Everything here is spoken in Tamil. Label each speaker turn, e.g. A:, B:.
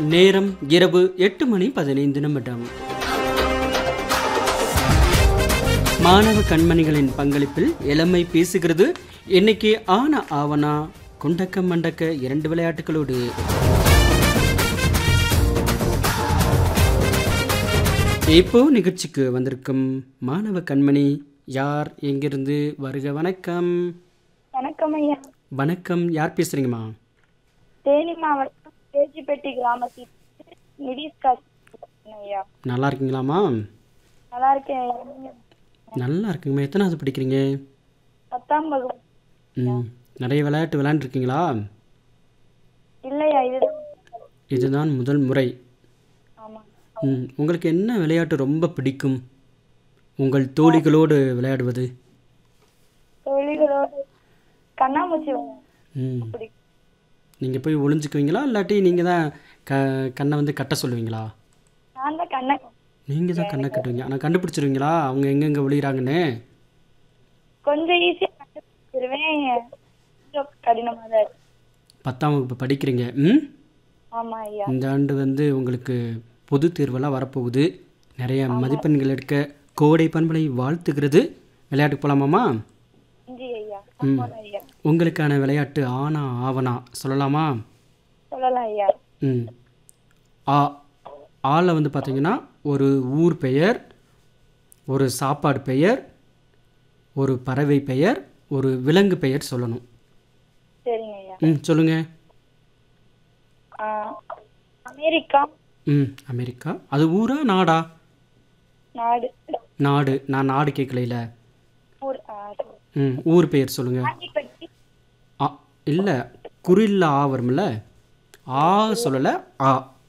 A: நேரம் இரவு எட்டு மணி பதினைந்து நிமிடம் மாணவ கண்மணிகளின் பங்களிப்பில் இளமை பேசுகிறது இன்னைக்கு ஆன ஆவனா குண்டக்க மண்டக்க இரண்டு விளையாட்டுகளோடு இப்போ நிகழ்ச்சிக்கு வந்திருக்கும் மாணவ கண்மணி யார் எங்கிருந்து வருக வணக்கம்
B: வணக்கம் ஐயா
A: வணக்கம் யார் பேசுறீங்கம்மா
B: தேனி மாவட்டம் கேஜிப்பட்டி கிராமத்தில் நிதிஷ் காசி ஐயா
A: நல்லா இருக்கீங்களாம்மா
B: நல்லா இருக்கேன் ஐயா நீங்க
A: நல்லா இருக்குங்கம்மா எத்தனாவது படிக்கிறீங்க
B: பத்தாம் வகுப்பு
A: ம் நிறைய விளையாட்டு விளையாண்டுருக்கீங்களா
B: இல்லையா இதுதான்
A: இதுதான் முதல் முறை
B: ஆமா
A: ம் உங்களுக்கு என்ன விளையாட்டு ரொம்ப பிடிக்கும் உங்கள் தோழிகளோடு விளையாடுவது
B: தொழில்களோடு கண்ணாமூச்சி விளையாட
A: ம்
B: பிடிக்கும்
A: நீங்கள் போய் ஒளிஞ்சுக்குவீங்களா இல்லாட்டி நீங்கள் தான் க கண்ணை வந்து கட்ட சொல்லுவீங்களா
B: நான் தான் கண்ணை
A: நீங்கள் தான் கண்ணை கட்டுவீங்க ஆனால் கண்டுபிடிச்சிருவீங்களா அவங்க எங்கெங்கே ஒளிகிறாங்கன்னு
B: கொஞ்சம் ஈஸியாக கண்டுபிடிச்சிருவேன் கொஞ்சம் கடினமாக தான் இருக்கு
A: பத்தாம் வகுப்பு படிக்கிறீங்க ம்
B: ஆமா ஐயா
A: இந்த ஆண்டு வந்து உங்களுக்கு பொது தேர்வெல்லாம் வரப்போகுது நிறைய மதிப்பெண்கள் எடுக்க கோடை பண்பலை வாழ்த்துகிறது விளையாட்டுக்கு போகலாமாம்மா
B: நன்றி ஐயா
A: ம்.
B: ஆமாம் ஐயா
A: உங்களுக்கான விளையாட்டு ஆனா ஆவனா சொல்லலாமா
B: சொல்லலாம் ஐயா
A: ம் ஆ ஆல வந்து பார்த்தீங்கன்னா ஒரு ஊர் பெயர் ஒரு சாப்பாடு பெயர் ஒரு பறவை பெயர் ஒரு விலங்கு பெயர் சொல்லணும்
B: சரிங்க ஐயா
A: ம் சொல்லுங்கள்
B: ஆ, அமெரிக்கா
A: ம் அமெரிக்கா அது ஊரா நாடா
B: நாடு
A: நாடு நான் நாடு கேட்கலையில
B: ஊர் ஆ, சரி.
A: ம் ஊர் பெயர் சொல்லுங்கள்
B: காஞ்சிப்பட்டி
A: ஆ இல்லை குறில்ல ஆ வரும்ல ஆ சொல்லலை ஆ